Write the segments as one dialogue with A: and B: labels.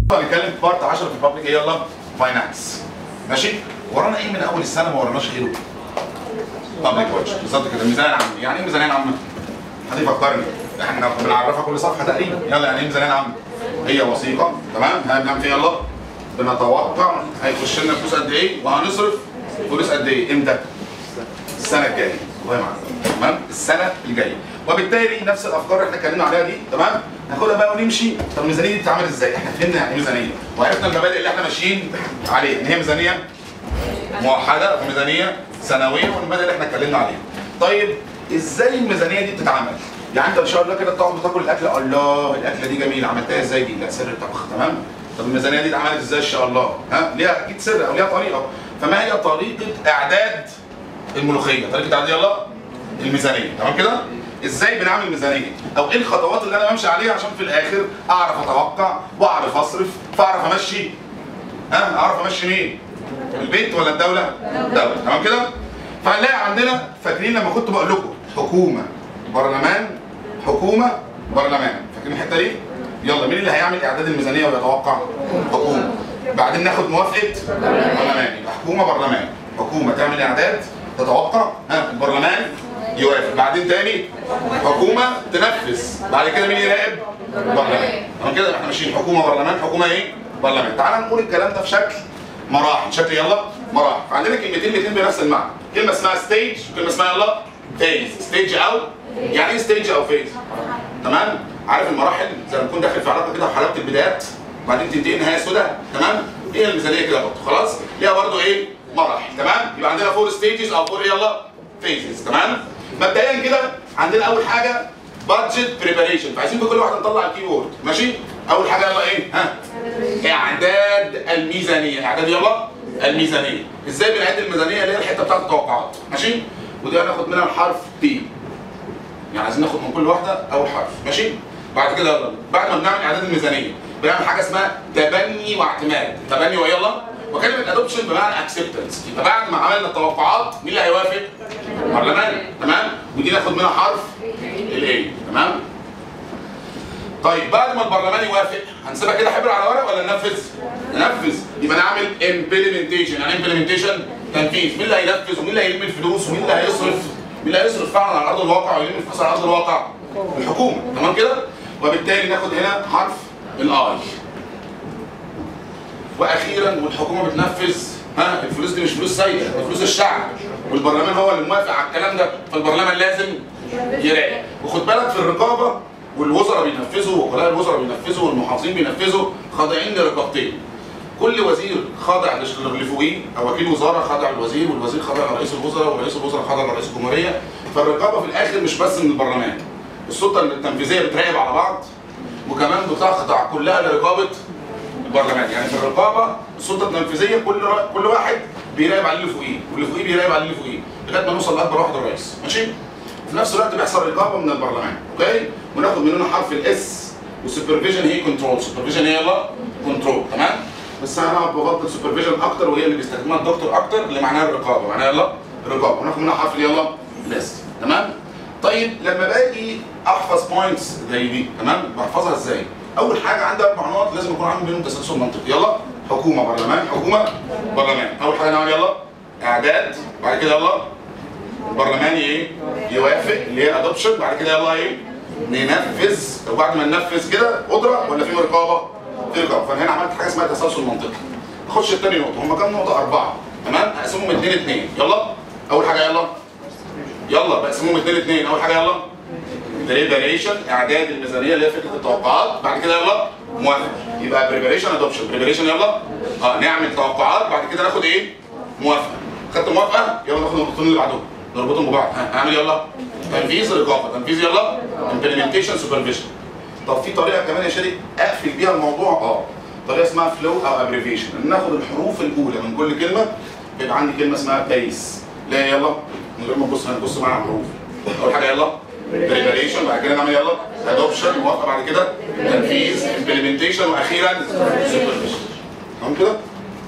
A: هنتكلم في بارت 10 في البابليك ايه يلا فاينانس ماشي ورانا ايه من اول السنه ما وراناش غيره بابليك واتش بالظبط كده الميزانيه العامه يعني ايه ميزانيه عامه حد يفكرني احنا بنعرفها كل صفحه تقريبا يلا يعني ايه ميزانيه عامه هي وثيقه تمام هنعمل فيها يلا بنتوقع هيخش لنا فلوس قد ايه وهنصرف فلوس قد ايه امتى السنه الجايه الله يعلم تمام السنه الجايه وبالتالي نفس الافكار اللي احنا اتكلمنا عليها دي تمام ناخدها بقى ونمشي طب الميزانيه دي بتتعمل ازاي احنا فهمنا يعني ايه ميزانيه وعرفنا المبادئ اللي احنا ماشيين عليها ان هي ميزانيه موحده وميزانيه سنويه والمبادئ اللي احنا اتكلمنا عليها طيب ازاي الميزانيه دي بتتعمل يعني انت ان شاء الله كده تقعد تاكل الاكله الله الاكله دي جميله عملتها ازاي دي لا سر الطبخ تمام طب الميزانيه دي اتعملت ازاي ان شاء الله ها ليها اكيد سر او ليها طريقه فما هي طريقه اعداد الملوخيه طريقه اعداد يلا الميزانيه تمام كده ازاي بنعمل ميزانيه او ايه الخطوات اللي انا بمشي عليها عشان في الاخر اعرف اتوقع واعرف اصرف فاعرف امشي ها اعرف امشي مين البيت ولا الدوله الدوله تمام كده فهنلاقي عندنا فاكرين لما كنت بقول لكم حكومه برلمان حكومه برلمان فاكرين الحته دي يلا مين اللي هيعمل اعداد الميزانيه ويتوقع حكومه بعدين ناخد موافقه برلمان يبقى حكومه برلمان حكومه تعمل اعداد تتوقع ها البرلمان يوافق بعدين تاني حكومه تنفذ بعد كده مين يراقب برلمان تمام كده احنا ماشيين حكومه برلمان حكومه ايه برلمان تعال نقول الكلام ده في شكل مراحل شكل يلا مراحل عندنا كلمتين الاثنين بنفس المعنى كلمه اسمها ستيج وكلمه اسمها يلا فيز ستيج او يعني ايه ستيج او فيز تمام عارف المراحل زي ما تكون داخل في علاقه كده وحلاوه البدايات وبعدين تنتهي نهايه سوداء تمام هي الميزانيه كده برضه خلاص ليها برضه ايه مراحل تمام يبقى عندنا فور ستيجز او فور يلا فيزز تمام مبدئيا كده عندنا اول حاجه بادجت بريباريشن فعايزين بكل واحده نطلع الكيبورد ماشي اول حاجه يلا ايه ها اعداد الميزانيه اعداد يلا الميزانيه ازاي بنعد الميزانيه اللي هي الحته بتاعت التوقعات ماشي ودي هناخد منها الحرف بي يعني عايزين ناخد من كل واحده اول حرف ماشي بعد كده يلا بعد ما بنعمل اعداد الميزانيه بنعمل حاجه اسمها تبني واعتماد تبني ويلا وكلمه ادوبشن بمعنى اكسبتنس يبقى بعد ما عملنا التوقعات مين اللي هيوافق؟ البرلمان تمام ودي ناخد منها حرف الاي تمام طيب بعد ما البرلمان يوافق هنسيبها كده حبر على ورق ولا ننفذ؟ ننفذ يبقى نعمل امبلمنتيشن يعني امبلمنتيشن تنفيذ مين اللي هينفذ ومين اللي هيلم الفلوس ومين اللي هيصرف مين اللي هيصرف فعلا على ارض الواقع ويلم الفلوس على ارض الواقع؟ الحكومه تمام كده؟ وبالتالي ناخد هنا حرف الاي واخيرا والحكومه بتنفذ ها الفلوس دي مش فلوس سيئه دي فلوس الشعب والبرلمان هو اللي موافق على الكلام ده فالبرلمان لازم يراقب وخد بالك في الرقابه والوزراء بينفذوا ووكلاء الوزراء بينفذوا والمحافظين بينفذوا خاضعين لرقابتين كل وزير خاضع اللي فوقيه او وكيل وزاره خاضع للوزير والوزير خاضع لرئيس الوزراء ورئيس الوزراء خاضع لرئيس الجمهوريه فالرقابه في الاخر مش بس من البرلمان السلطه التنفيذيه بتراقب على بعض وكمان بتخضع كلها لرقابه البرلمان يعني في الرقابه السلطه التنفيذيه كل را... كل واحد بيراقب على اللي فوقيه واللي فوقيه بيراقب على اللي فوقيه لغايه ما نوصل لاكبر واحد الرئيس ماشي في نفس الوقت بيحصل رقابه من البرلمان اوكي وناخد مننا حرف الاس وسوبرفيجن هي كنترول سوبرفيجن هي يلا كنترول تمام بس انا بفضل سوبرفيجن اكتر وهي اللي بيستخدمها الدكتور اكتر اللي معناها الرقابه معناها يلا الرقابه وناخد منها حرف يلا الاس تمام طيب لما باجي احفظ بوينتس زي دي تمام بحفظها ازاي اول حاجه عندي اربع نقط لازم يكون عندي بينهم تسلسل منطقي يلا حكومه برلمان حكومه برلمان اول حاجه نعمل يلا اعداد بعد كده يلا البرلمان ايه يوافق اللي هي ادوبشن بعد كده يلا ايه ننفذ وبعد ما ننفذ كده قدره ولا في رقابه في رقابه فانا هنا عملت حاجه اسمها تسلسل منطقي نخش الثاني نقطه هم كام نقطه اربعه تمام هقسمهم اثنين اثنين يلا اول حاجه يلا يلا بقسمهم اثنين اثنين اول حاجه يلا بريباريشن اعداد الميزانيه اللي هي فكره التوقعات بعد كده يلا موافقه يبقى بريباريشن ادوبشن بريباريشن يلا اه نعمل توقعات بعد كده ناخد ايه موافقه خدت موافقه يلا ناخد النقطتين اللي بعدهم نربطهم ببعض ها هعمل يلا تنفيذ رقابه تنفيذ يلا امبلمنتيشن سوبرفيجن طب في طريقه كمان يا شريك اقفل بيها الموضوع اه طريقه اسمها فلو او ابريفيشن ناخد الحروف الاولى من كل كلمه يبقى عندي كلمه اسمها بيس لا يلا من غير ما تبص هنبص معايا على الحروف اول حاجه يلا بريباريشن بعد كده نعمل يلا ادوبشن موافقه بعد كده تنفيذ امبلمنتيشن واخيرا سوبرفيجن تمام كده؟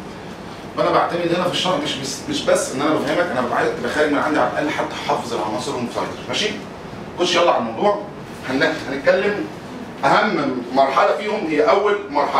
A: فانا بعتمد هنا في الشرح مش بس مش بس ان انا بفهمك انا ببقى عايز تبقى خارج من عندي على الاقل حتى حافظ العناصر المسيطره ماشي؟ خش يلا على الموضوع هن- هنتكلم اهم مرحله فيهم هي اول مرحله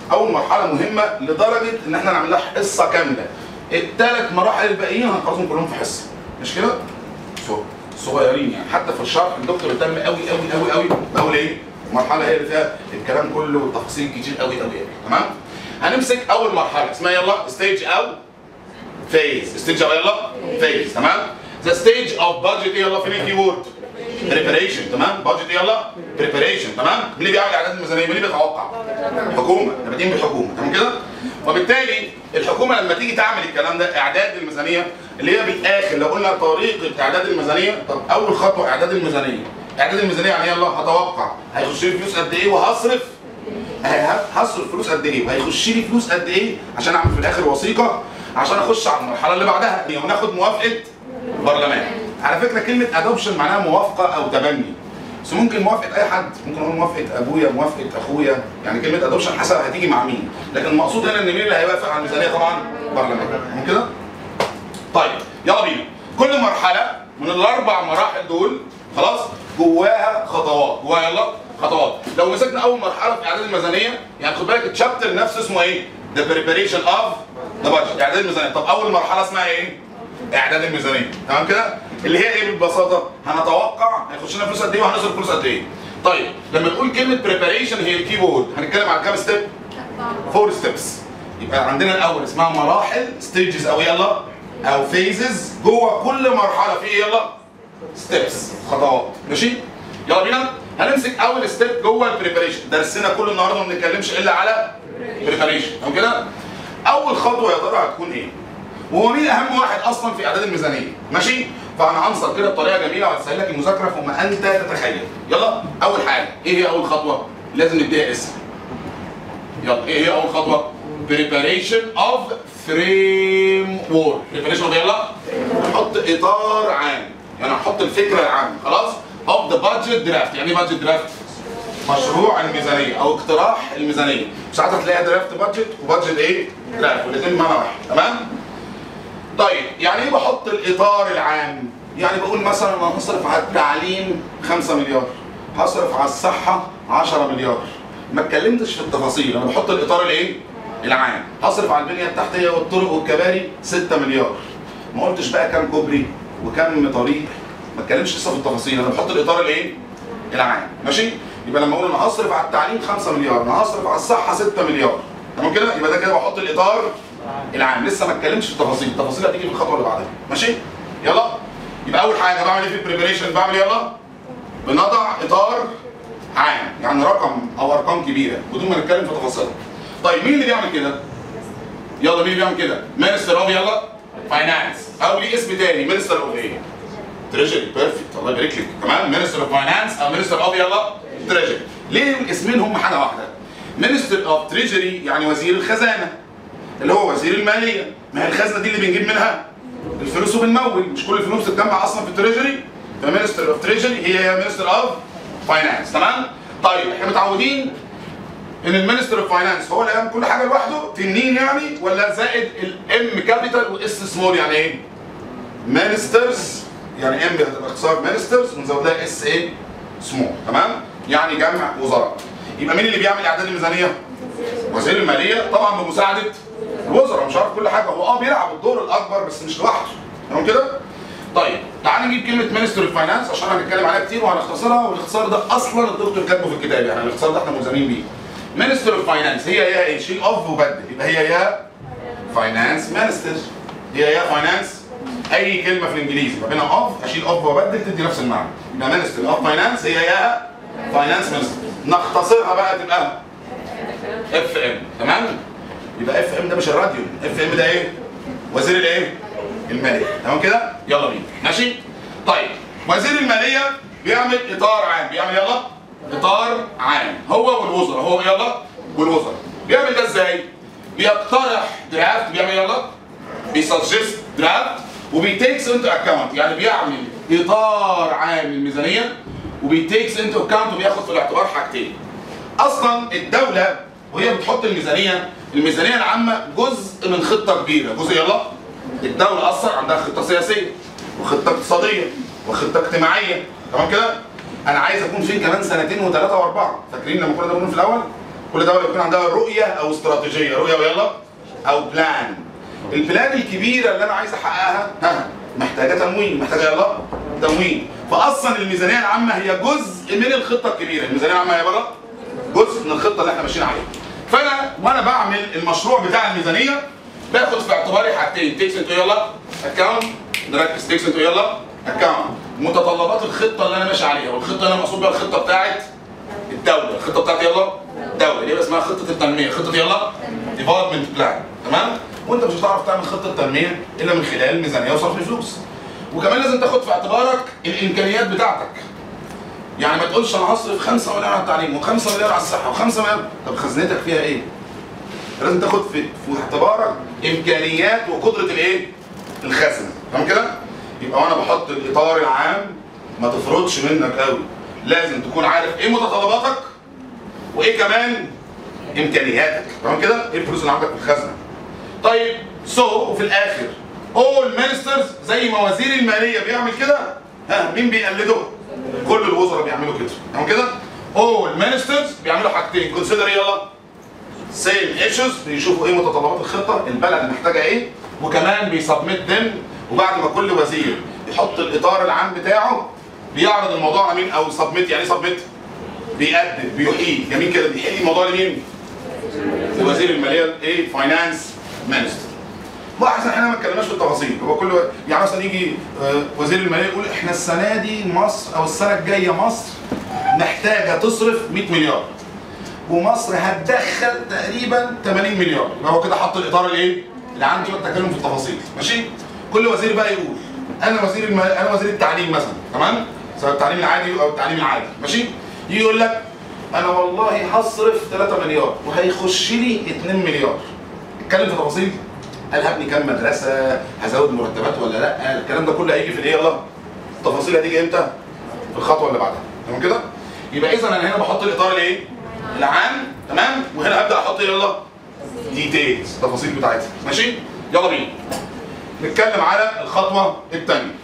A: اول مرحله مهمه لدرجه ان احنا نعمل لها حصه كامله الثلاث مراحل الباقيين هنخلصهم كلهم في حصه مش كده صغ- صغيرين يعني حتى في الشرح الدكتور اهتم قوي قوي قوي قوي باول ايه المرحله هي اللي فيها الكلام كله والتفاصيل كتير قوي قوي قوي تمام هنمسك اول مرحله اسمها يلا ستيج او فيز ستيج او يلا فيز تمام ذا ستيج اوف بادجت يلا فين الكي وورد بريباريشن تمام بادجت يلا بريباريشن تمام مين اللي بيعمل اعداد الميزانيه مين اللي بيتوقع الحكومه احنا بادئين بالحكومه تمام كده وبالتالي الحكومه لما تيجي تعمل الكلام ده اعداد الميزانيه اللي هي بالاخر لو قلنا طريقه اعداد الميزانيه طب اول خطوه اعداد الميزانيه اعداد الميزانيه يعني يلا هتوقع هيخش لي فلوس قد ايه وهصرف ه- هصرف فلوس قد ايه وهيخش لي فلوس قد ايه عشان اعمل في الاخر وثيقه عشان اخش على المرحله اللي بعدها وناخد موافقه برلمان على فكره كلمه ادوبشن معناها موافقه او تبني بس ممكن موافقه اي حد ممكن اقول موافقه ابويا موافقه اخويا يعني كلمه ادوبشن حسب هتيجي مع مين لكن المقصود هنا ان مين اللي هيوافق على الميزانيه طبعا برلمان تمام كده طيب يلا بينا كل مرحله من الاربع مراحل دول خلاص جواها خطوات جواها يلا خطوات لو مسكنا اول مرحله في اعداد الميزانيه يعني خد بالك الشابتر نفسه اسمه ايه ذا بريباريشن اوف ذا بادجت اعداد الميزانيه طب اول مرحله اسمها ايه اعداد الميزانيه تمام كده اللي هي ايه ببساطه هنتوقع هيخش لنا فلوس قد ايه وهنصرف فلوس قد ايه طيب لما نقول كلمه بريباريشن هي الكيبورد هنتكلم على كام ستيب فور ستيبس يبقى عندنا الاول اسمها مراحل ستيجز او يلا او فيزز جوه كل مرحله في ايه يلا ستيبس خطوات ماشي يلا بينا هنمسك اول ستيب جوه البريباريشن درسنا كل النهارده ما بنتكلمش الا على بريباريشن تمام كده اول خطوه يا ترى هتكون ايه وهو مين اهم واحد اصلا في اعداد الميزانيه ماشي فانا هنصر كده بطريقه جميله وهتسهل لك المذاكره فما انت تتخيل يلا اول حاجه ايه هي اول خطوه لازم نديها اسم يلا ايه هي اول خطوه preparation of framework preparation of يلا نحط اطار عام يعني نحط الفكره العامه خلاص of the budget draft يعني ايه budget draft مشروع الميزانيه او اقتراح الميزانيه ساعات هتلاقيها درافت بادجت وبادجت ايه درافت والاثنين بمعنى واحد تمام طيب يعني ايه بحط الاطار العام يعني بقول مثلا انا هصرف على التعليم 5 مليار هصرف على الصحه 10 مليار ما اتكلمتش في التفاصيل انا بحط الاطار الايه العام هصرف على البنيه التحتيه والطرق والكباري 6 مليار ما قلتش بقى كام كوبري وكام طريق ما اتكلمش لسه في التفاصيل انا بحط الاطار الايه العام ماشي يبقى لما اقول انا هصرف على التعليم 5 مليار انا هصرف على الصحه 6 مليار تمام كده يبقى ده كده بحط الاطار العام لسه ما اتكلمش في التفاصيل التفاصيل هتيجي في الخطوه اللي بعدها ماشي يلا يبقى اول حاجه بعمل ايه في البريبريشن بعمل يلا بنضع اطار عام يعني رقم او ارقام كبيره بدون ما نتكلم في تفاصيلها طيب مين اللي بيعمل كده يلا مين اللي بيعمل كده مينستر اوف يلا فاينانس او ليه اسم تاني مينستر اوف ايه تريجري بيرفكت الله يبارك لك كمان مينستر اوف فاينانس او مينستر اوف يلا تريجري ليه الاسمين هم حاجه واحده مينستر اوف تريجري يعني وزير الخزانه اللي هو وزير الماليه ما هي الخزنه دي اللي بنجيب منها الفلوس وبنمول مش كل الفلوس بتتجمع اصلا في التريجري فمينستر اوف تريجري هي هي مينستر اوف فاينانس تمام طيب احنا متعودين ان المينستر اوف فاينانس هو اللي يعمل كل حاجه لوحده تنين يعني ولا زائد الام كابيتال واس سمول يعني ايه؟ مينسترز يعني ام هتبقى اختصار مينسترز ونزود لها اس ايه؟ سمول تمام؟ يعني جمع وزراء يبقى مين اللي بيعمل اعداد الميزانيه؟ وزير الماليه طبعا بمساعده الوزراء مش عارف كل حاجه هو اه بيلعب الدور الاكبر بس مش لوحده تمام كده؟ طيب تعال نجيب كلمه مينستر اوف فاينانس عشان هنتكلم عليها كتير وهنختصرها والاختصار ده اصلا الدكتور كاتبه في الكتاب يعني الاختصار ده احنا ملزمين بيه. مينستر اوف فاينانس هي يا ايه؟ شيل اوف وبدل يبقى هي يا فاينانس مينستر هي يا فاينانس اي كلمه في الانجليزي ما بينها اوف اشيل اوف وبدل تدي نفس المعنى يبقى مينستر اوف فاينانس هي يا فاينانس مينستر نختصرها بقى تبقى اف ام تمام؟ يبقى اف ام ده مش الراديو اف ام ده ايه؟ وزير الايه؟ الماليه تمام كده؟ يلا بينا ماشي؟ طيب وزير الماليه بيعمل اطار عام بيعمل يلا اطار عام هو والوزراء هو يلا والوزراء بيعمل ده ازاي؟ بيقترح درافت بيعمل يلا بيسجست درافت وبيتيكس انتو اكونت يعني بيعمل اطار عام للميزانيه وبيتيكس انتو اكونت وبياخد في الاعتبار حاجتين اصلا الدوله وهي بتحط الميزانيه الميزانيه العامه جزء من خطه كبيره جزء يلا الدوله اصلا عندها خطه سياسيه وخطه اقتصاديه وخطه اجتماعيه تمام كده انا عايز اكون فين كمان سنتين وثلاثه واربعه فاكرين لما كنا بنقول في الاول كل دوله بيكون عندها رؤيه او استراتيجيه رؤيه ويلا او بلان البلان الكبيره اللي انا عايز احققها ها محتاجه تمويل محتاجه يلا تمويل فاصلا الميزانيه العامه هي جزء من الخطه الكبيره الميزانيه العامه هي بره جزء من الخطه اللي احنا ماشيين عليها فانا وانا بعمل المشروع بتاع الميزانيه باخد في اعتباري حاجتين تيكس انتو يلا اكونت نركز تيكس انتو يلا اكونت متطلبات الخطه اللي انا ماشي عليها والخطه اللي انا مقصود بيها الخطه بتاعت الدوله الخطه بتاعت يلا الدوله اللي هي اسمها خطه التنميه خطه يلا ديفلوبمنت بلان تمام وانت مش هتعرف تعمل خطه تنميه الا من خلال ميزانيه وصرف الفلوس وكمان لازم تاخد في اعتبارك الامكانيات بتاعتك يعني ما تقولش انا هصرف 5 مليار على التعليم و5 مليار على الصحه و5 مليار طب خزنتك فيها ايه؟ لازم تاخد في, في اعتبارك امكانيات وقدره الايه؟ الخزنه تمام كده؟ يبقى وانا بحط الاطار العام ما تفرضش منك قوي لازم تكون عارف ايه متطلباتك وايه كمان امكانياتك تمام كده؟ ايه الفلوس اللي عندك في الخزنه؟ طيب سو so, وفي الاخر all ministers زي ما وزير الماليه بيعمل كده ها مين بيقلده؟ كل الوزراء بيعملوا كده تمام كده؟ all ministers بيعملوا حاجتين consider يلا same issues بيشوفوا ايه متطلبات الخطه البلد محتاجه ايه وكمان بيسبميت دم وبعد ما كل وزير يحط الاطار العام بتاعه بيعرض الموضوع على مين او سبميت يعني ايه سبميت؟ بيقدم بيحيي جميل كده بيحيي الموضوع لمين؟ لوزير الماليه ايه فاينانس مانستر لاحظ احنا ما اتكلمناش في التفاصيل هو كل يعني مثلا يجي وزير الماليه يقول احنا السنه دي مصر او السنه الجايه مصر محتاجه تصرف 100 مليار ومصر هتدخل تقريبا 80 مليار يبقى هو كده حط الاطار الايه؟ اللي عنده التكلم في التفاصيل ماشي؟ كل وزير بقى يقول انا وزير الم... انا وزير التعليم مثلا تمام؟ سواء التعليم العادي او التعليم العادي ماشي؟ يجي يقول لك انا والله هصرف 3 مليار وهيخش لي 2 مليار اتكلم في تفاصيل هل هبني كام مدرسه هزود مرتبات ولا لا الكلام ده كله هيجي في الايه يلا التفاصيل هتيجي امتى في الخطوه اللي بعدها تمام كده يبقى اذا انا هنا بحط الاطار الايه العام تمام وهنا هبدا احط يلا ديتيلز التفاصيل بتاعتها ماشي يلا بينا نتكلم على الخطوه الثانيه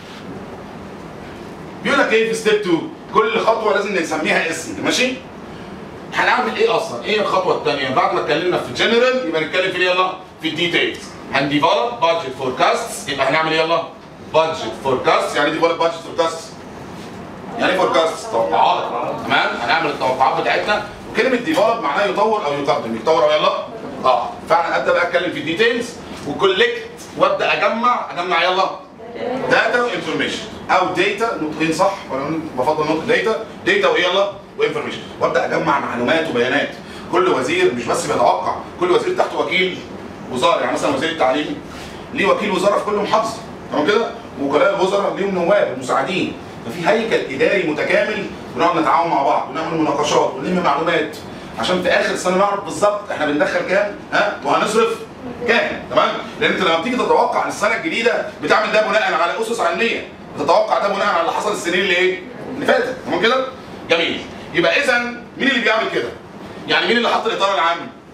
A: بيقول لك ايه في ستيب 2 كل خطوه لازم نسميها اسم ماشي هنعمل ايه اصلا ايه الخطوه الثانيه بعد ما اتكلمنا في الجنرال يبقى نتكلم في يلا في الديتيلز هنديفلوب بادجت فوركاست يبقى هنعمل ايه يلا بادجت فوركاست يعني ديفلوب بادجت فوركاست يعني فوركاست توقعات تمام هنعمل التوقعات بتاعتنا وكلمه ديفلوب معناها يطور او يقدم يطور او يلا اه فانا ابدا بقى اتكلم في الديتيلز وكولكت وابدا اجمع اجمع يلا داتا وانفورميشن او داتا نطقين صح ولا بفضل نطق داتا داتا ويلا وانفورميشن وابدا اجمع معلومات وبيانات كل وزير مش بس بيتوقع كل وزير تحته وكيل وزاره يعني مثلا وزير التعليم ليه وكيل وزاره في كل محافظه تمام كده وكلاء الوزراء ليهم نواب مساعدين ففي هيكل اداري متكامل بنقعد نتعاون مع بعض ونعمل مناقشات ونلم معلومات عشان في اخر السنه نعرف بالظبط احنا بندخل كام ها وهنصرف كام تمام لان انت لما بتيجي تتوقع السنه الجديده بتعمل ده بناء على اسس علميه بتتوقع ده بناء على اللي حصل السنين اللي ايه اللي فاتت تمام كده جميل يبقى اذا مين اللي بيعمل كده يعني مين اللي حط الاطار العام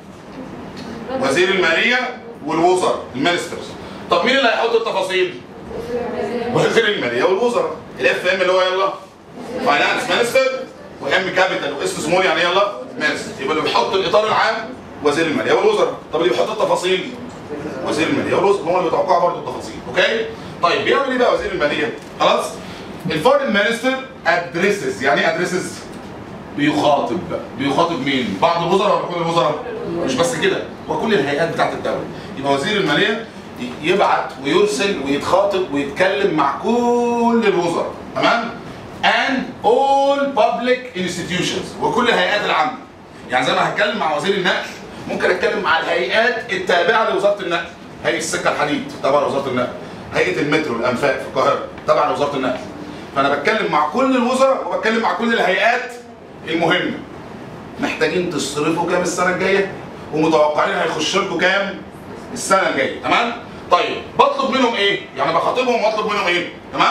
A: وزير الماليه والوزراء المينسترز طب مين اللي هيحط التفاصيل وزير الماليه والوزراء الاف ام اللي هو يلا فاينانس مينستر وام كابيتال واس سمول يعني يلا مينستر يبقى اللي بيحط الاطار العام وزير الماليه والوزراء طب اللي بيحط التفاصيل وزير الماليه والوزراء هم اللي بيتوقعوا برضه التفاصيل اوكي طيب بيعمل ايه بقى وزير الماليه خلاص الفورين مينستر ادريسز يعني ايه ادريسز بيخاطب بيخاطب مين؟ بعض الوزراء ولا كل الوزراء؟ مش بس كده وكل الهيئات بتاعت الدوله يبقى وزير الماليه يبعت ويرسل ويتخاطب ويتكلم مع كل الوزراء تمام؟ and all public institutions وكل الهيئات العامه يعني زي ما هتكلم مع وزير النقل ممكن اتكلم مع الهيئات التابعه لوزاره النقل هيئه السكه الحديد تبع لوزاره النقل هيئه المترو الانفاق في القاهره تبع لوزاره النقل فانا بتكلم مع كل الوزراء وبتكلم مع كل الهيئات المهمه محتاجين تصرفوا كام السنه الجايه ومتوقعين هيخش لكم كام السنه الجايه تمام طيب بطلب منهم ايه يعني بخاطبهم واطلب منهم ايه تمام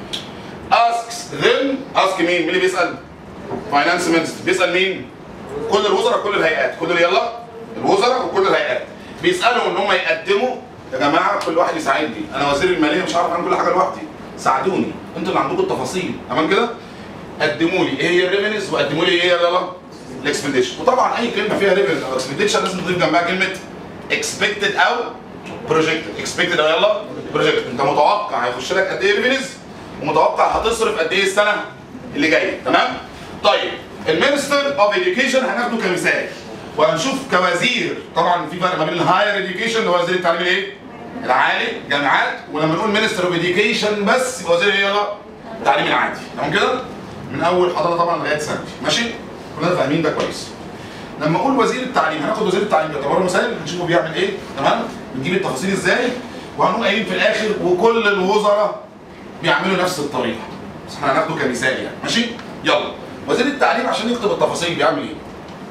A: asks them ask مين مين اللي بيسال فاينانس مينستر بيسال مين كل الوزراء كل الهيئات كل يلا الوزراء وكل الهيئات بيسالوا ان هم يقدموا يا جماعه كل واحد يساعدني انا وزير الماليه مش عارف اعمل كل حاجه لوحدي ساعدوني انتوا اللي عندكم التفاصيل تمام كده قدموا لي ايه هي الريفينيوز وقدموا لي ايه يلا الاكسبنديتشر وطبعا اي كلمه فيها ريفينيو او اكسبنديتشر لازم تضيف جنبها كلمه اكسبكتد او بروجكتد اكسبكتد او يلا بروجكتد انت متوقع هيخش لك قد ايه ريفينيوز ومتوقع هتصرف قد ايه السنه اللي جايه تمام طيب المينستر اوف اديوكيشن هناخده كمثال وهنشوف كوزير طبعا في فرق ما بين الهاير اديوكيشن اللي هو وزير التعليم الايه العالي جامعات ولما نقول مينستر اوف اديوكيشن بس يبقى وزير ايه يلا التعليم العادي تمام كده من اول حضانه طبعا لغايه ثانوي ماشي كلنا فاهمين ده كويس لما اقول وزير التعليم هناخد وزير التعليم باعتباره مثال هنشوفه بيعمل ايه تمام بنجيب التفاصيل ازاي وهنقول قايلين في الاخر وكل الوزراء بيعملوا نفس الطريقه بس احنا هناخده كمثال يعني ماشي يلا وزير التعليم عشان يكتب التفاصيل بيعمل ايه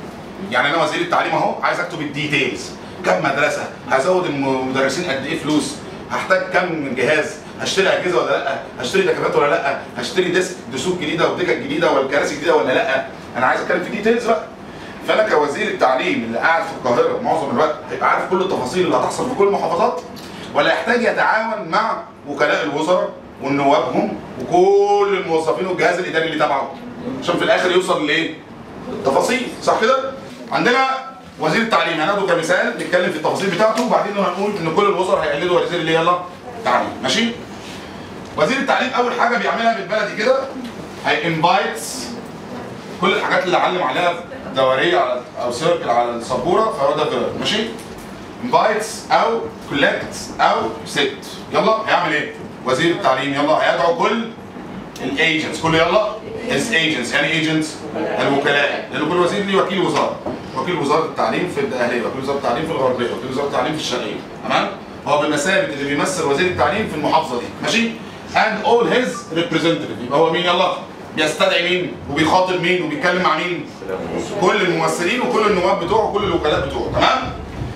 A: يعني انا وزير التعليم اهو عايز اكتب الديتيلز كم مدرسه هزود المدرسين قد ايه فلوس هحتاج كم جهاز هشتري اجهزه ولا لا هشتري دكاتره ولا لا هشتري ديسك دسوق جديده ودكك جديده والكراسي جديده ولا لا انا عايز اتكلم في ديتيلز بقى فانا كوزير التعليم اللي قاعد في القاهره معظم الوقت هيبقى عارف كل التفاصيل اللي هتحصل في كل المحافظات ولا يحتاج يتعاون مع وكلاء الوزراء ونوابهم وكل الموظفين والجهاز الاداري اللي تبعه عشان في الاخر يوصل لايه؟ تفاصيل صح كده؟ عندنا وزير التعليم هناخده كمثال نتكلم في التفاصيل بتاعته وبعدين هنقول ان كل الوزراء هيقلدوا وزير اللي يلا التعليم ماشي؟ وزير التعليم اول حاجه بيعملها بالبلدي كده هي انفايتس كل الحاجات اللي علم عليها دوريه على او سيركل على السبوره فهو ده فيرب ماشي؟ انفايتس او كولكتس او ست يلا هيعمل ايه؟ وزير التعليم يلا هيدعو كل الايجنتس كل يلا از ايجنتس يعني ايجنتس الوكلاء لان كل وزير ليه وكيل وزاره وكيل وزاره التعليم في الدقهليه وكيل وزاره التعليم في الغربيه وكيل وزاره التعليم في الشرقيه تمام هو بالمثابه اللي بيمثل وزير التعليم في المحافظه دي ماشي and all his representative يبقى هو مين يلا بيستدعي مين وبيخاطب مين وبيتكلم مع مين كل الممثلين وكل النواب بتوعه وكل الوكلاء بتوعه تمام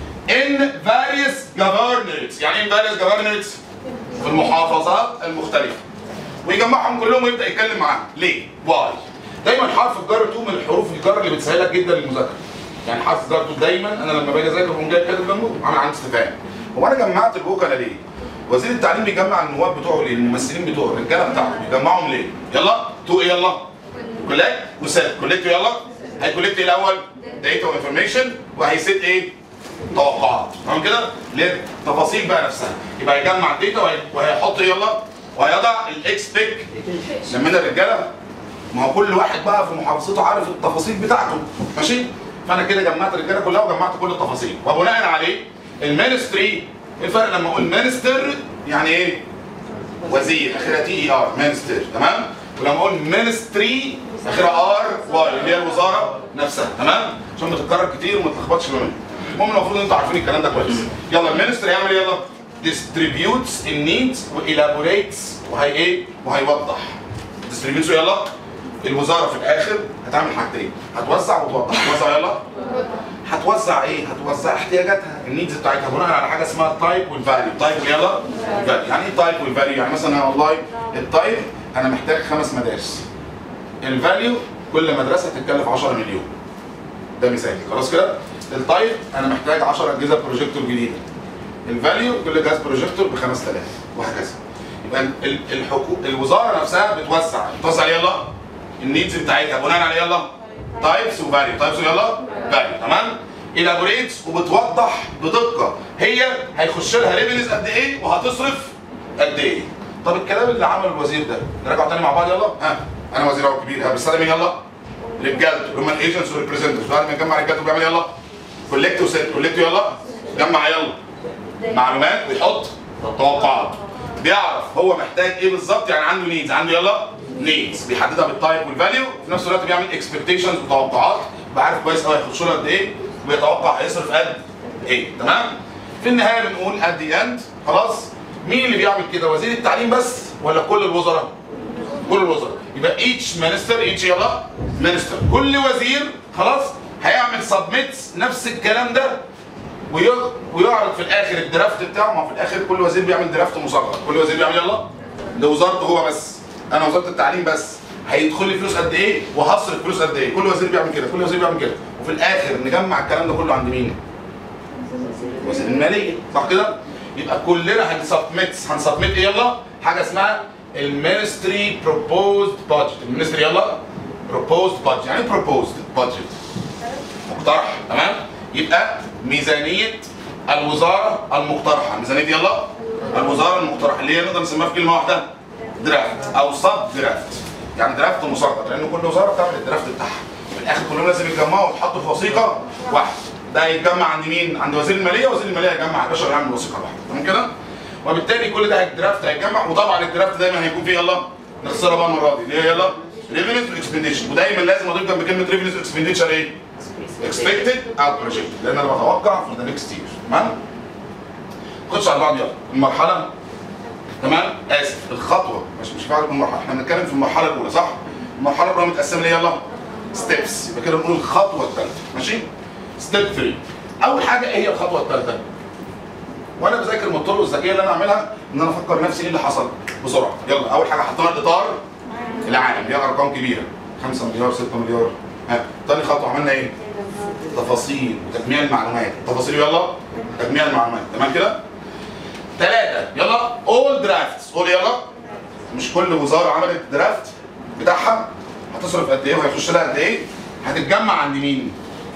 A: in various governorates يعني ايه various governorates في المحافظات المختلفه ويجمعهم كلهم ويبدا يتكلم معاهم ليه؟ واي دايما حرف الجر تو من الحروف الجر اللي بتسهلك جدا المذاكره يعني حرف الجر تو دايما انا لما باجي اذاكر بقوم جاي كاتب جنبه عامل علامه استفهام هو انا جمعت الوكلاء ليه؟ وزير التعليم بيجمع النواب بتوعه ليه؟ الممثلين بتوعه الرجاله بتاعته بيجمعهم ليه؟ يلا تو ايه يلا؟ كولكت وسيت كولكت يلا هيكولكت ايه الاول؟ داتا وانفورميشن وهيسيت ايه؟ توقعات تمام كده؟ اللي هي التفاصيل بقى نفسها يبقى هيجمع الداتا وهي- وهيحط يلا وهيضع الاكسبكت لمينا الرجاله ما هو كل واحد بقى في محافظته عارف التفاصيل بتاعته ماشي فانا كده جمعت الرجاله كلها وجمعت كل التفاصيل وبناء عليه المينستري ايه الفرق لما اقول مينستر يعني ايه وزير اخرها تي اي ار مينستر تمام ولما اقول مينستري اخرها ار واي اللي هي الوزاره نفسها تمام عشان ما تتكرر كتير وما تلخبطش ما بينهم المهم المفروض ان انتوا عارفين الكلام ده كويس يلا المينستر يعمل ايه يلا distributes in needs وelaborates وهي ايه وهيوضح distributes يلا الوزاره في الاخر هتعمل حاجتين هتوزع وتوضح هتوزع يلا هتوزع ايه هتوزع احتياجاتها النيدز بتاعتها بناء على حاجه اسمها التايب والفاليو تايب يلا الفاليو يعني ايه التايب والفاليو يعني مثلا أنا والله التايب انا محتاج خمس مدارس الفاليو كل مدرسه هتتكلف 10 مليون ده مثال خلاص كده التايب انا محتاج 10 اجهزه بروجيكتور جديده الفاليو كل جهاز بروجيكتور ب 5000 وهكذا يبقى ال- الحكو... الوزاره نفسها بتوزع بتوزع يلا النيدز بتاعتها بناء على يلا تايبس وفاليو تايبس ويلا فاليو تمام الابوريتس وبتوضح بدقه هي هيخش لها ريفينيز قد ايه وهتصرف قد ايه طب الكلام اللي عمله الوزير ده نراجعه تاني مع بعض يلا ها انا وزير اهو كبير ها بستخدم مين يلا رجالته اللي هم الايجنتس والريبريزنتيفز بعد ما يجمع رجالته بيعمل يلا كولكت وسيت كولكت يلا جمع يلا معلومات ويحط توقعات بيعرف هو محتاج ايه بالظبط يعني عنده نيدز عنده يلا نيدز بيحددها بالتايب والفاليو في نفس الوقت بيعمل اكسبكتيشنز وتوقعات بعرف كويس قوي هيخش له قد ايه وبيتوقع هيصرف قد ايه تمام في النهايه بنقول ات ذا اند خلاص مين اللي بيعمل كده وزير التعليم بس ولا كل الوزراء كل الوزراء يبقى each minister each يلا minister كل وزير خلاص هيعمل سبميت نفس الكلام ده وي- ويعرض في الاخر الدرافت بتاعه ما هو في الاخر كل وزير بيعمل درافت مصغر كل وزير بيعمل يلا لوزارته هو بس انا وزاره التعليم بس هيدخل لي فلوس قد ايه وهصرف فلوس قد ايه كل وزير بيعمل كده كل وزير بيعمل كده وفي الاخر نجمع الكلام ده كله عند مين وزير الماليه صح كده يبقى كلنا هنسبميت هنسبميت ايه يلا حاجه اسمها المينستري بروبوزد بادجت المينستري يلا بروبوزد بادجت يعني ايه بروبوزد بادجت مقترح تمام يبقى ميزانيه الوزاره المقترحه ميزانيه يلا الوزاره المقترحه اللي هي نقدر نسميها في كلمه واحده درافت او صب درافت يعني درافت مصغر لان كل وزاره بتعمل الدرافت بتاعها في الاخر كلهم لازم يتجمعوا ويتحطوا في وثيقه واحده ده هيتجمع عند مين؟ عند وزير الماليه وزير الماليه هيجمع الباشا ويعمل وثيقه واحده تمام كده؟ وبالتالي كل ده الدرافت هيتجمع وطبعا الدرافت دايما هيكون فيه يلا نخسرها بقى المره دي اللي هي يلا ريفينيوز واكسبنديشن ودايما لازم اضيف جنب كلمه ريفينيوز واكسبنديشر ايه؟ اكسبكتد او بروجكتد لان انا بتوقع في ذا نكست يير تمام؟ نخش على بعض يلا المرحله تمام اسف الخطوه مش مش فاهم المرحله احنا بنتكلم في المرحله الاولى صح؟ المرحله الاولى متقسمه ليه يلا؟ ستيبس يبقى كده نقول الخطوه الثالثه ماشي؟ ستيب 3 اول حاجه ايه هي الخطوه الثالثه؟ وانا بذاكر من الطرق الذكيه اللي انا اعملها ان انا افكر نفسي ايه اللي حصل بسرعه يلا اول حاجه حطينا الاطار العام هي ارقام كبيره 5 مليار 6 مليار ها تاني خطوه عملنا ايه؟ تفاصيل وتجميع المعلومات تفاصيل يلا تجميع المعلومات تمام كده؟ ثلاثة يلا اول درافتس قول يلا مش كل وزارة عملت درافت بتاعها هتصرف قد ايه وهيخش لها قد ايه هتتجمع عند مين؟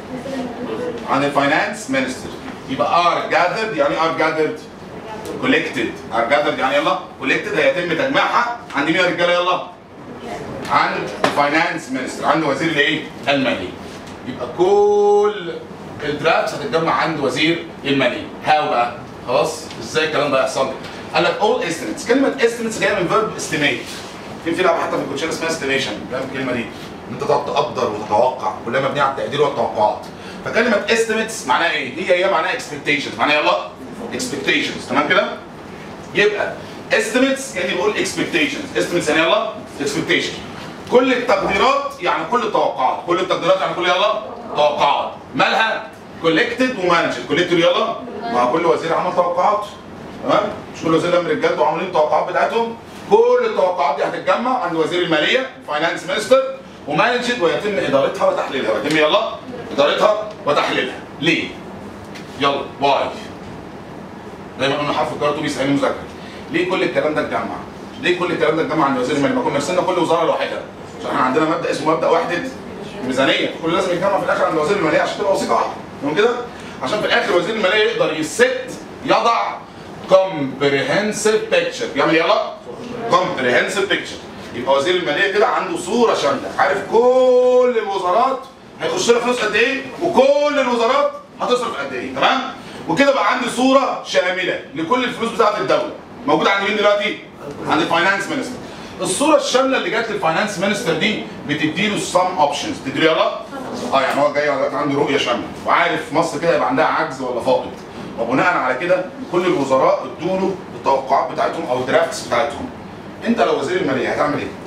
A: عند الفاينانس مينستر يبقى ار جاذرد يعني ار جاذرد كولكتد ار جاذرد يعني يلا كولكتد هيتم تجميعها عند مين يا رجاله يلا؟ عند الفاينانس مينستر عند وزير الايه؟ الماليه يبقى كل الدرافتس هتتجمع عند وزير الماليه هاو بقى خلاص ازاي الكلام ده يحصل؟ قال لك all estimates كلمه estimates جايه من verb estimate في في لعبه حتى في الكوتشينه اسمها estimation فاهم الكلمه دي؟ ان انت تقعد تقدر وتتوقع كلها مبنيه على التقدير والتوقعات فكلمه estimates معناها ايه؟ هي هي معناها expectations معناها يلا expectations تمام كده؟ يبقى estimates يعني بقول expectations estimates يعني يلا expectation كل التقديرات يعني كل التوقعات كل التقديرات يعني كل يلا توقعات مالها كولكتد ومانجد كولكتد يلا مع كل وزير عمل توقعات تمام مش كل وزير لم رجالته وعاملين التوقعات بتاعتهم كل التوقعات دي هتتجمع عند وزير الماليه فاينانس مينستر ومانجد ويتم ادارتها وتحليلها ويتم يلا ادارتها وتحليلها ليه؟ يلا واي دايما قلنا حرف الجر تو بيسالني مذاكره ليه كل الكلام ده اتجمع؟ ليه كل الكلام ده اتجمع عند وزير الماليه؟ ما كنا رسلنا كل وزاره لوحدها عشان احنا عندنا مبدا اسمه مبدا وحده ميزانيه كل لازم يتجمع في الاخر عند وزير الماليه عشان تبقى وثيقه واحده تمام كده؟ عشان في الاخر وزير الماليه يقدر يست يضع comprehensive picture يعمل يلا comprehensive picture يبقى وزير الماليه كده عنده صوره شامله عارف كل الوزارات هيخش لها فلوس قد ايه وكل الوزارات هتصرف قد ايه تمام وكده بقى عندي صوره شامله لكل الفلوس بتاعت الدوله موجوده عند مين دلوقتي عند الفاينانس مينستر الصوره الشامله اللي جت للفاينانس مينستر دي بتديله السام اوبشنز تديله يلا اه يعني هو جاي عنده رؤيه شامله وعارف مصر كده يبقى عندها عجز ولا فاقد وبناء على كده كل الوزراء ادوا له التوقعات بتاعتهم او الدرافتس بتاعتهم انت لو وزير الماليه هتعمل ايه؟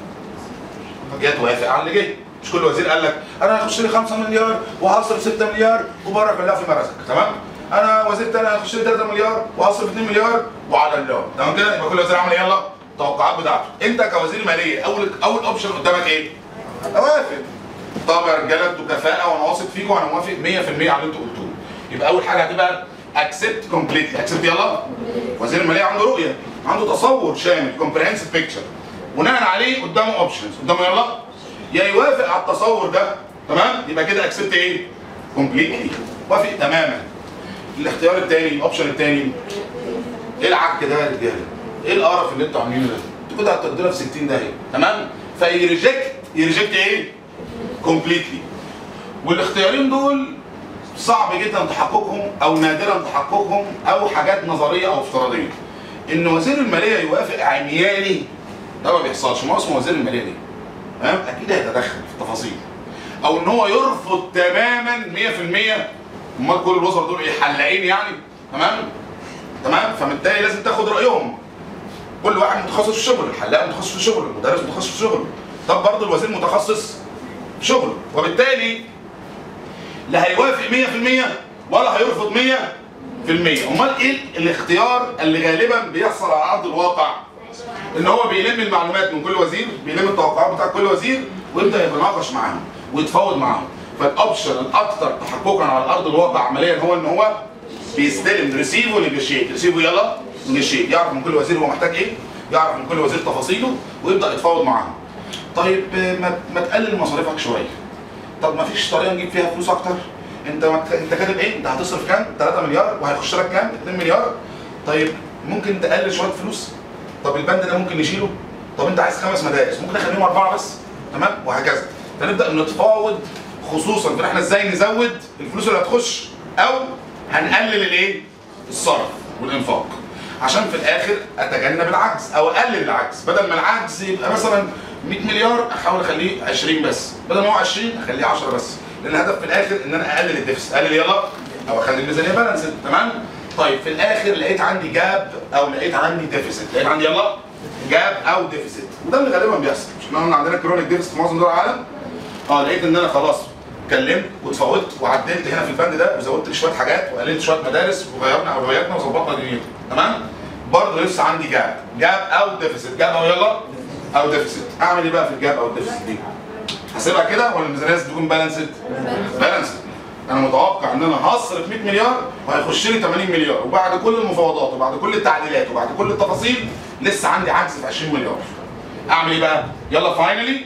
A: جاي توافق على اللي جاي مش كل وزير قال لك انا هخش لي 5 مليار وهصرف 6 مليار وبارك الله في مرزقك تمام؟ انا وزير تاني هيخش لي 3 مليار وهصرف 2 مليار وعلى الله تمام كده يبقى كل وزير عمل ايه يلا؟ التوقعات بتاعته انت كوزير ماليه اول اول اوبشن قدامك ايه؟ اوافق طب يا رجاله انتوا كفاءه وانا واثق فيكم وانا موافق 100% على اللي انتوا قلتوه يبقى اول حاجه هتبقى اكسبت كومبليتلي اكسبت يلا وزير الماليه عنده رؤيه عنده تصور شامل كومبريهنسيف بيكتشر بناء عليه قدامه اوبشنز قدامه يلا يا يوافق على التصور ده تمام يبقى كده اكسبت ايه كومبليتلي وافق تماما الاختيار الثاني الاوبشن الثاني ايه العك ده يا رجاله ايه القرف اللي انتوا عاملينه ده انتوا كده هتقضينا في 60 داهيه تمام فيريجكت يريجكت ايه كومبليتلي والاختيارين دول صعب جدا تحققهم او نادرا تحققهم او حاجات نظريه او افتراضيه ان وزير الماليه يوافق عمياني ده ما بيحصلش ما هو اسمه وزير الماليه ليه تمام اكيد هيتدخل في التفاصيل او ان هو يرفض تماما 100% امال كل الوزراء دول ايه حلاقين يعني تمام تمام فبالتالي لازم تاخد رايهم كل واحد متخصص في شغله الحلاق متخصص في شغله المدرس متخصص في شغله طب برضه الوزير متخصص في شغله وبالتالي لا هيوافق 100% ولا هيرفض 100% امال ايه الاختيار اللي غالبا بيحصل على ارض الواقع ان هو بيلم المعلومات من كل وزير بيلم التوقعات بتاع كل وزير ويبدا يتناقش معاهم ويتفاوض معاهم فالاوبشن الاكثر تحققا على ارض الواقع عمليا هو ان هو بيستلم ريسيف ونيجوشيت ريسيف يلا نيجوشيت يعرف من كل وزير هو محتاج ايه يعرف من كل وزير تفاصيله ويبدا يتفاوض معاهم طيب ما, ما تقلل مصاريفك شويه طب ما فيش طريقه نجيب فيها فلوس اكتر انت انت كاتب ايه انت هتصرف كام 3 مليار وهيخش لك كام 2 مليار طيب ممكن تقلل شويه فلوس طب البند ده ممكن نشيله طب انت عايز خمس مدارس ممكن اخليهم اربعه بس تمام وهكذا فنبدا نتفاوض خصوصا في احنا ازاي نزود الفلوس اللي هتخش او هنقلل الايه الصرف والانفاق عشان في الاخر اتجنب العجز او اقلل العجز بدل ما العجز يبقى مثلا 100 مليار احاول اخليه 20 بس بدل ما هو 20 اخليه 10 بس لان الهدف في الاخر ان انا اقلل الديفس اقلل يلا او اخلي الميزانيه بالانس تمام طيب في الاخر لقيت عندي جاب او لقيت عندي ديفيسيت لقيت عندي يلا جاب او ديفيسيت وده اللي غالبا بيحصل مش احنا قلنا عندنا كرونيك ديفيسيت في معظم دول العالم اه لقيت ان انا خلاص اتكلمت واتفاوضت وعدلت هنا في البند ده وزودت لي شويه حاجات وقللت شويه مدارس وغيرنا اولوياتنا وظبطنا دنيتنا تمام برضه لسه عندي جاب جاب او ديفيسيت جاب او يلا او ديفيسيت اعمل ايه بقى في الجاب او الديفيسيت دي هسيبها كده ولا الميزانيه لازم تكون بالانسد بالانسد انا متوقع ان انا هصرف 100 مليار وهيخش لي 80 مليار وبعد كل المفاوضات وبعد كل التعديلات وبعد كل التفاصيل لسه عندي عجز في 20 مليار اعمل ايه بقى يلا فاينلي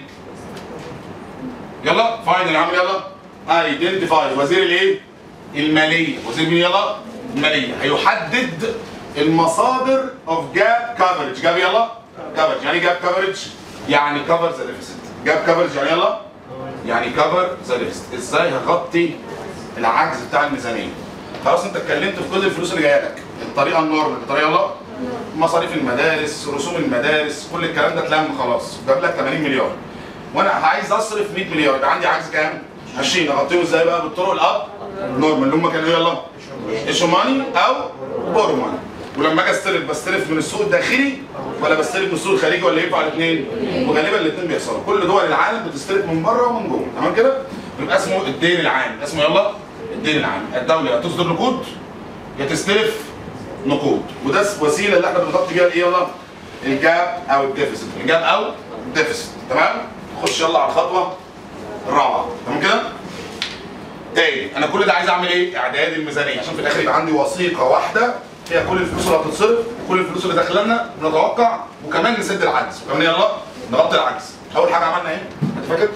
A: يلا فاينل اعمل يلا ايدنتيفاي وزير الايه الماليه وزير مين يلا الماليه هيحدد المصادر اوف جاب كفرج جاب يلا كفرج يعني جاب كفرج يعني كفر ذا ديفيسيت جاب كفرج يعني يلا يعني كفر ذا ديفيسيت ازاي هغطي العجز بتاع الميزانيه خلاص انت اتكلمت في كل الفلوس اللي جايه لك الطريقه النورمال الطريقه يلا مصاريف المدارس رسوم المدارس كل الكلام ده اتلم خلاص جاب لك 80 مليار وانا عايز اصرف 100 مليار يبقى عندي عجز كام 20 اغطيه ازاي بقى بالطرق الاب نورمال اللي هم كانوا يلا ايشو ماني او بورو ماني ولما اجي استلف بستلف من السوق الداخلي ولا بستلف من السوق الخارجي ولا ينفع الاثنين وغالبا الاثنين بيحصلوا كل دول العالم بتستلف من بره ومن جوه تمام كده يبقى اسمه الدين العام اسمه يلا الدين العام الدوله يا تصدر نقود يا تستلف نقود وده وسيله اللي احنا بنغطي بيها الايه يلا الجاب او الديفيسيت الجاب او الديفيسيت تمام نخش يلا على الخطوه الرابعه تمام كده تاني انا كل ده عايز اعمل ايه اعداد الميزانيه عشان في الاخر يبقى عندي وثيقه واحده فيها كل الفلوس اللي هتتصرف وكل الفلوس اللي داخله لنا نتوقع وكمان نسد العجز وكمان يلا نغطي العجز اول حاجه عملنا ايه انت فاكر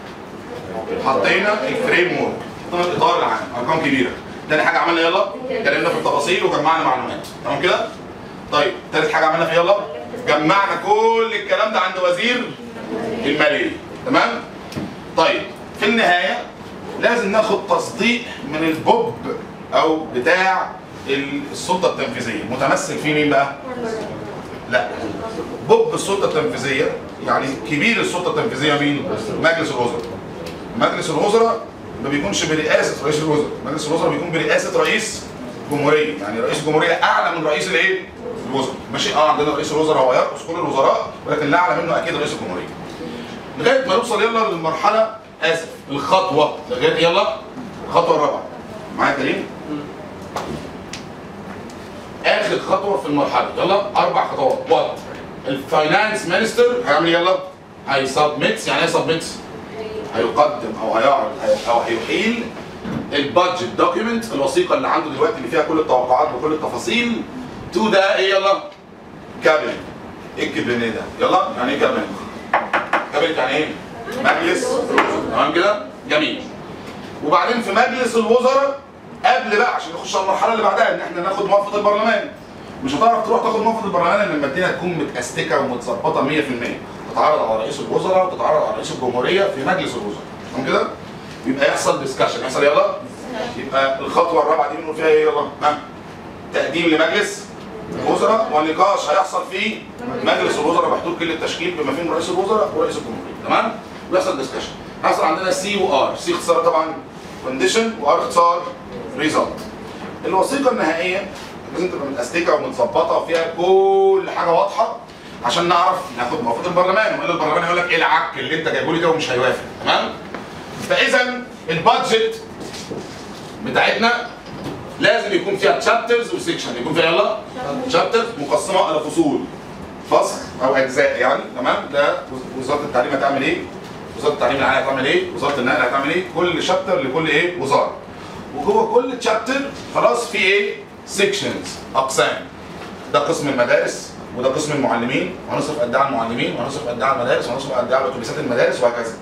A: حطينا الفريم ورك حطينا الاطار العام ارقام كبيره تاني حاجه عملنا يلا اتكلمنا في التفاصيل وجمعنا معلومات تمام كده طيب تالت حاجه عملنا في يلا جمعنا كل الكلام ده عند وزير الماليه تمام طيب في النهايه لازم ناخد تصديق من البوب او بتاع السلطه التنفيذيه متمثل في مين بقى لا بوب السلطه التنفيذيه يعني كبير السلطه التنفيذيه مين مجلس الوزراء مجلس الوزراء ما بيكونش برئاسه رئيس الوزراء مجلس الوزراء بيكون برئاسه رئيس جمهوريه يعني رئيس الجمهوريه اعلى من رئيس الايه الوزراء ماشي اه عندنا رئيس الوزراء هو يرأس كل الوزراء ولكن لا اعلى منه اكيد رئيس الجمهوريه لغايه ما نوصل يلا للمرحله اسف الخطوه لغايه يلا الخطوه الرابعه معايا كريم اخر خطوه في المرحله يلا اربع خطوات وات الفاينانس مينستر هيعمل يلا هيسبميت يعني ايه سبميت هيقدم او هيعرض او هيحيل البادجت دوكيمنت الوثيقه اللي عنده دلوقتي اللي فيها كل التوقعات وكل التفاصيل تو ده ايه يلا كابينت ايه الكابينت ده يلا يعني ايه كابينت كابينت يعني ايه مجلس الوزراء تمام كده جميل وبعدين في مجلس الوزراء قبل بقى عشان نخش على المرحله اللي بعدها ان احنا ناخد موافقه البرلمان مش هتعرف تروح تاخد موافقه البرلمان الا لما الدنيا تكون متأستكه ومتظبطه 100% تتعرض على رئيس الوزراء وتتعرض على رئيس الجمهوريه في مجلس الوزراء تمام كده يبقى يحصل ديسكشن يحصل يلا يبقى الخطوه الرابعه دي بنقول فيها ايه يلا ها تقديم لمجلس الوزراء ونقاش هيحصل في مجلس الوزراء بحدود كل التشكيل بما فيهم رئيس الوزراء ورئيس الجمهوريه تمام ويحصل ديسكشن هيحصل عندنا سي وار سي اختصار طبعا كونديشن وار اختصار ريزلت الوثيقه النهائيه لازم تبقى متأستكه ومتظبطه وفيها كل حاجه واضحه عشان نعرف ناخد موافقه البرلمان والا البرلمان يقول لك ايه العك اللي انت جايبه لي ده ومش هيوافق تمام فاذا البادجت بتاعتنا لازم يكون فيها تشابترز وسيكشن يكون فيها يلا تشابترز مقسمه الى فصول فصل او اجزاء يعني تمام ده وزاره التعليم هتعمل ايه وزاره التعليم العالي هتعمل ايه وزاره النقل هتعمل ايه كل شابتر لكل ايه وزاره وجوه كل تشابتر خلاص في ايه سيكشنز اقسام ده قسم المدارس وده قسم المعلمين وهنصرف قد ايه على المعلمين وهنصرف قد ايه على المدارس وهنصرف قد ايه على اتوبيسات المدارس وهكذا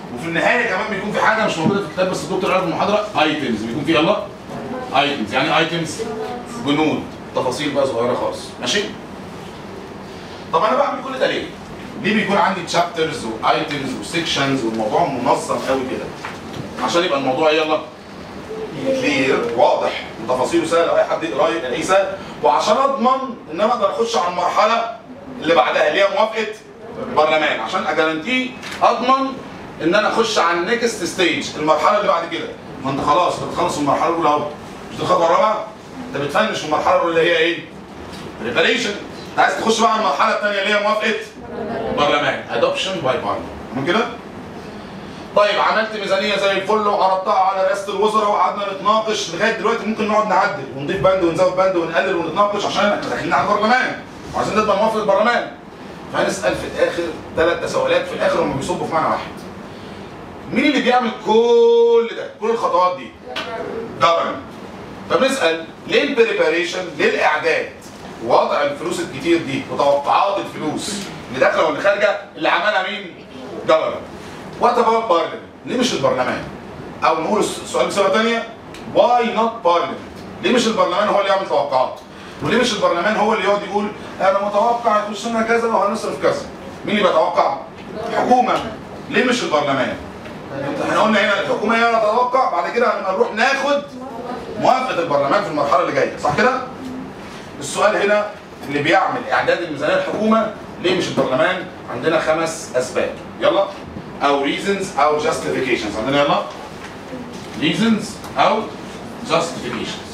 A: وفي النهايه كمان بيكون في حاجه مش موجوده في الكتاب بس الدكتور قال في المحاضره ايتمز بيكون في يلا ايتمز يعني ايتمز بنود تفاصيل بقى صغيره خالص ماشي طب انا بعمل كل ده ليه؟ ليه بيكون عندي تشابترز وايتمز وسيكشنز والموضوع منظم قوي كده عشان يبقى الموضوع يلا كلير واضح وتفاصيله سهله واي حد يقراه يلاقيه سهل وعشان اضمن ان انا اقدر اخش على المرحله اللي بعدها اللي هي موافقه البرلمان عشان اجارانتي اضمن ان انا اخش على النكست ستيج المرحله اللي بعد كده ما انت خلاص بتخلص المرحله الاولى اهو مش دي الخطوه الرابعه انت بتفنش المرحله الاولى اللي هي ايه؟ بريباريشن انت عايز تخش بقى على المرحله الثانيه اللي هي موافقه برلمان ادوبشن باي بارلمان من كده؟ طيب عملت ميزانيه زي الفل وعرضتها على رئاسه الوزراء وقعدنا نتناقش لغايه دلوقتي ممكن نقعد نعدل ونضيف بند ونزود بند ونقلل ونتناقش عشان احنا داخلين على البرلمان وعايزين نضمن موافقه البرلمان فهنسال في الاخر ثلاث تساؤلات في الاخر هم بيصبوا في معنى واحد مين اللي بيعمل كل ده كل الخطوات دي government فبنسال ليه البريباريشن ليه الاعداد وضع الفلوس الكتير دي وتوقعات الفلوس اللي داخله واللي خارجه اللي عملها مين government وات اباوت بارلمنت ليه مش البرلمان او نقول السؤال بصيغه ثانيه واي نوت بارلمنت ليه مش البرلمان هو اللي يعمل توقعات وليه مش البرلمان هو اللي يقعد يقول انا متوقع يخش لنا كذا وهنصرف كذا مين اللي بيتوقع الحكومه ليه مش البرلمان احنا قلنا هنا الحكومه هي اللي تتوقع بعد كده هنبقى نروح ناخد موافقه البرلمان في المرحله اللي جايه صح كده السؤال هنا اللي بيعمل اعداد الميزانيه الحكومه ليه مش البرلمان عندنا خمس اسباب يلا او reasons او justifications عندنا يلا reasons او justifications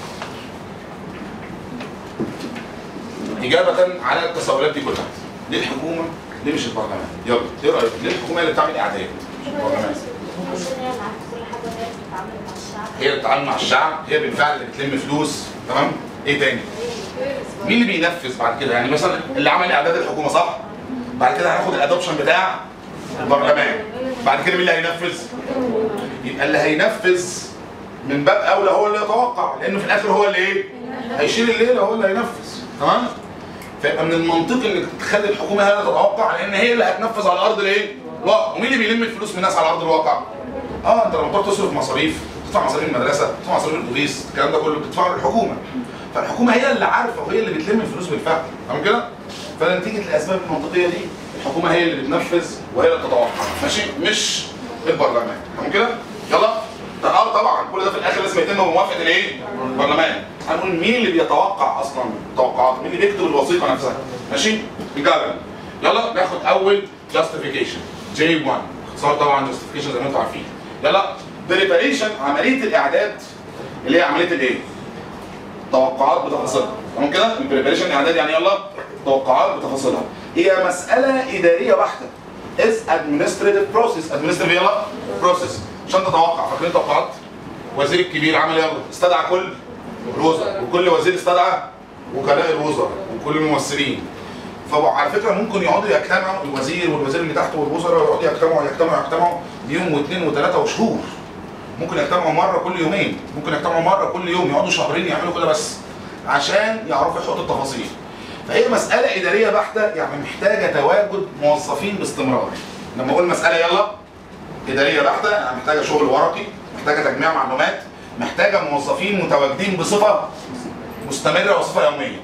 A: إجابة على التساؤلات دي كلها ليه الحكومة ليه مش البرلمان يلا ايه رأيك ليه الحكومة هي اللي بتعمل إعداد مش البرلمان
B: عشان هي اللي عارفه كل حاجه وهي بتتعامل مع الشعب
A: هي اللي بتتعامل مع الشعب هي بالفعل اللي بتلم فلوس تمام ايه تاني مين اللي بينفذ بعد كده يعني مثلا اللي عمل اعداد الحكومه صح بعد كده هناخد الادوبشن بتاع البرلمان بعد كده مين اللي هينفذ يبقى اللي هينفذ من باب اولى هو اللي يتوقع لانه في الاخر هو اللي ايه هيشيل الليله هو اللي هينفذ تمام فيبقى من المنطقي انك تخلي الحكومه هي اللي تتوقع لان هي اللي هتنفذ على ارض الايه الواقع ومين اللي بيلم الفلوس من الناس على ارض الواقع اه انت لما تروح تصرف مصاريف تدفع مصاريف المدرسه تدفع مصاريف الاتوبيس الكلام ده كله بتدفعه للحكومه فالحكومه هي اللي عارفه وهي اللي بتلم الفلوس بالفعل تمام كده فنتيجه الاسباب المنطقيه دي الحكومه هي اللي بتنفذ وهي اللي بتتوقع ماشي مش البرلمان تمام كده يلا اه طبعا كل ده في الاخر لازم يتم بموافقه الايه البرلمان هنقول مين اللي بيتوقع اصلا التوقعات مين اللي بيكتب الوثيقه نفسها ماشي الجبل يلا ناخد اول جاستيفيكيشن جي 1 اختصار طبعا جاستيفيكيشن زي ما انتم عارفين يلا بريباريشن عمليه الاعداد اللي هي عمليه الايه توقعات بتفاصيلها تمام كده البريباريشن اعداد يعني يلا توقعات بتفاصيلها هي مساله اداريه بحته از administrative process administrative يلا process عشان تتوقع فاكرين توقعات وزير الكبير عمل يلا استدعى كل الوزراء وكل وزير استدعى وكلاء الوزراء وكل الممثلين فعلى فكره ممكن يقعدوا يجتمعوا الوزير والوزير اللي تحته والوزراء يقعدوا يجتمعوا يجتمعوا يجتمعوا يوم واثنين وثلاثه وشهور ممكن يجتمعوا مره كل يومين ممكن يجتمعوا مره كل يوم يقعدوا شهرين يعملوا كده بس عشان يعرفوا يحطوا التفاصيل فهي مساله اداريه بحته يعني محتاجه تواجد موظفين باستمرار لما اقول مساله يلا اداريه بحته يعني محتاجه شغل ورقي محتاجه تجميع معلومات محتاجه موظفين متواجدين بصفه مستمره وصفه يوميه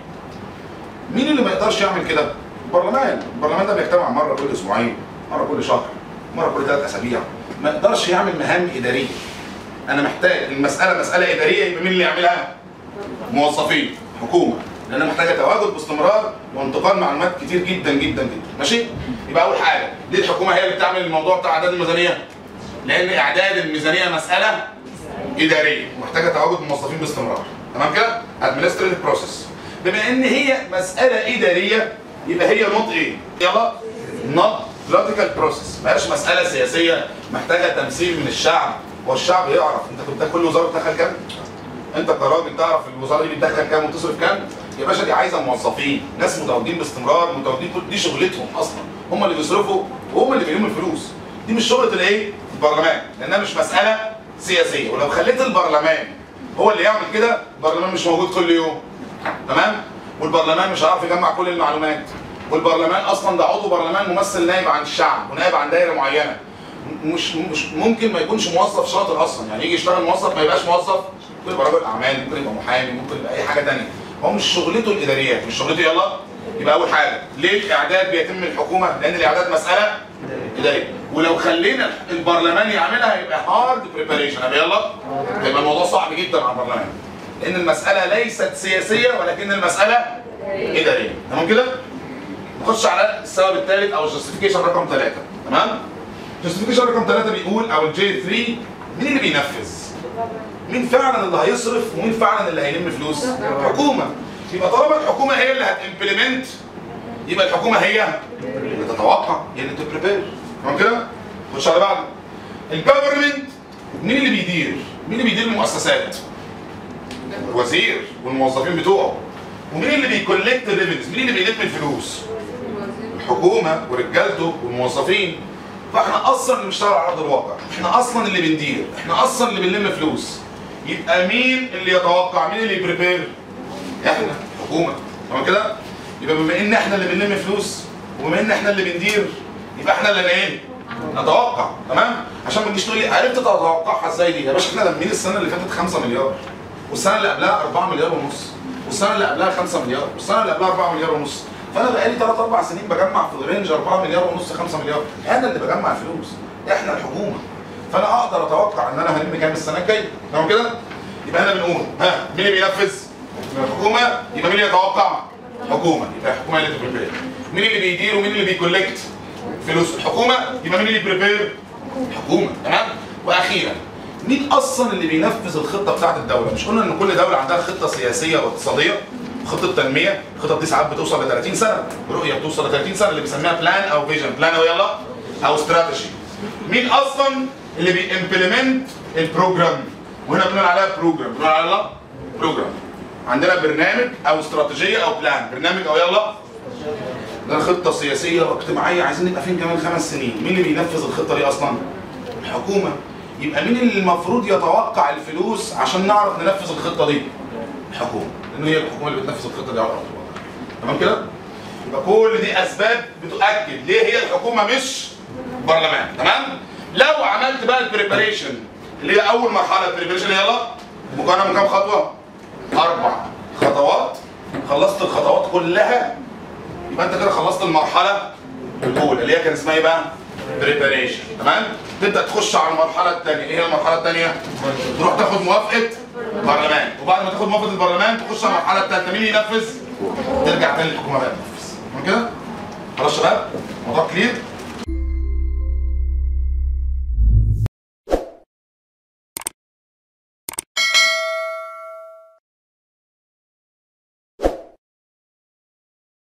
A: مين اللي ما يقدرش يعمل كده البرلمان البرلمان ده بيجتمع مره كل اسبوعين مره كل شهر مره كل ثلاث اسابيع ما يقدرش يعمل مهام اداريه انا محتاج المساله مساله اداريه يبقى مين اللي يعملها موظفين حكومه لان محتاجه تواجد باستمرار وانتقال معلومات كتير جدا جدا جدا ماشي يبقى اول حاجه ليه الحكومه هي اللي بتعمل الموضوع بتاع اعداد الميزانيه لان اعداد الميزانيه مساله اداريه محتاجه تواجد موظفين باستمرار تمام كده administrative process بما ان هي مساله اداريه يبقى هي نوت ايه يلا نوت political process ما هيش مساله سياسيه محتاجه تمثيل من الشعب والشعب يعرف انت كنت كل وزاره بتدخل كام انت كراجل تعرف الوزاره دي بتدخل كام وتصرف كام يا باشا دي عايزه موظفين ناس متواجدين باستمرار متواجدين كل- دي شغلتهم اصلا هم اللي بيصرفوا وهم اللي بيلموا الفلوس دي مش شغله الايه البرلمان لانها مش مساله سياسيه ولو خليت البرلمان هو اللي يعمل كده البرلمان مش موجود كل يوم تمام والبرلمان مش هيعرف يجمع كل المعلومات والبرلمان اصلا ده عضو برلمان ممثل نائب عن الشعب ونائب عن دايره معينه مش مش ممكن ما يكونش موظف شاطر اصلا يعني يجي يشتغل موظف ما يبقاش موظف ممكن يبقى راجل اعمال ممكن يبقى محامي ممكن يبقى اي حاجه ثانيه هو مش شغلته الاداريات مش شغلته يلا يبقى اول حاجه ليه الاعداد بيتم من الحكومه لان الاعداد مساله اداريه ولو خلينا البرلمان يعملها هيبقى هارد بريباريشن يبقى يلا هيبقى الموضوع صعب جدا على البرلمان لان المساله ليست سياسيه ولكن المساله اداريه تمام كده نخش على السبب الثالث او الجاستيفيكيشن رقم ثلاثة تمام الجاستيفيكيشن رقم ثلاثة بيقول او الجي 3 مين اللي بينفذ مين فعلا اللي هيصرف ومين فعلا اللي هيلم فلوس الحكومه يبقى طالما الحكومه هي اللي هتمبلمنت يبقى الحكومه هي اللي تتوقع هي اللي تبريبير تمام كده خش على بعض الجفرمنت مين اللي بيدير مين اللي بيدير المؤسسات الوزير والموظفين بتوعه ومين اللي بيكولكت الريفينيوز مين اللي بيلم الفلوس الحكومه ورجالته والموظفين فاحنا اصلا اللي بنشتغل على ارض الواقع احنا اصلا اللي بندير احنا اصلا اللي بنلم فلوس يبقى مين اللي يتوقع مين اللي يبريبير احنا حكومه تمام كده يبقى بما ان احنا اللي بنلم فلوس وبما ان احنا اللي بندير يبقى احنا اللي ايه نتوقع تمام عشان ما تجيش تقول لي عرفت تتوقعها ازاي دي يا باشا احنا لمين السنه اللي فاتت 5 مليار والسنه اللي قبلها 4 مليار ونص والسنه اللي قبلها 5 مليار والسنه اللي قبلها 4 مليار ونص فانا بقالي 3 4 سنين بجمع في رينج 4 مليار ونص 5 مليار انا اللي بجمع الفلوس احنا الحكومه فانا اقدر اتوقع ان انا هلم كام السنه الجايه تمام كده يبقى احنا بنقول ها مين اللي بينفذ الحكومه يبقى مين اللي يتوقع حكومه يبقى الحكومه اللي تبريبير مين اللي بيدير ومين اللي بيكولكت فلوس الحكومه يبقى مين اللي بريبير الحكومه تمام واخيرا مين اصلا اللي بينفذ الخطه بتاعت الدوله مش قلنا ان كل دوله عندها خطه سياسيه واقتصاديه خطه تنميه الخطط دي ساعات بتوصل ل 30 سنه رؤيه بتوصل ل 30 سنه اللي بنسميها بلان او فيجن بلان او يلا او استراتيجي مين اصلا اللي بيمبلمنت البروجرام وهنا بنقول عليها بروجرام بنقول عليها بروجرام عندنا برنامج او استراتيجيه او بلان برنامج او يلا ده خطه سياسيه واجتماعيه عايزين نبقى فين كمان خمس سنين مين اللي بينفذ الخطه دي اصلا الحكومه يبقى مين اللي المفروض يتوقع الفلوس عشان نعرف ننفذ الخطه دي الحكومه لان هي الحكومه اللي بتنفذ الخطه دي على ارض الواقع تمام كده يبقى كل دي اسباب بتؤكد ليه هي الحكومه مش برلمان تمام لو عملت بقى البريباريشن اللي هي اول مرحله البريباريشن يلا مكونه من كام خطوه اربع خطوات خلصت الخطوات كلها يبقى انت كده خلصت المرحله الاولى اللي هي كان اسمها ايه بقى بريباريشن تمام تبدا تخش على المرحله الثانيه ايه هي المرحله الثانيه تروح تاخد موافقه البرلمان وبعد ما تاخد موافقه البرلمان تخش على المرحله الثالثه مين ينفذ ترجع تاني للحكومه بقى تنفذ تمام كده خلاص يا شباب الموضوع كلير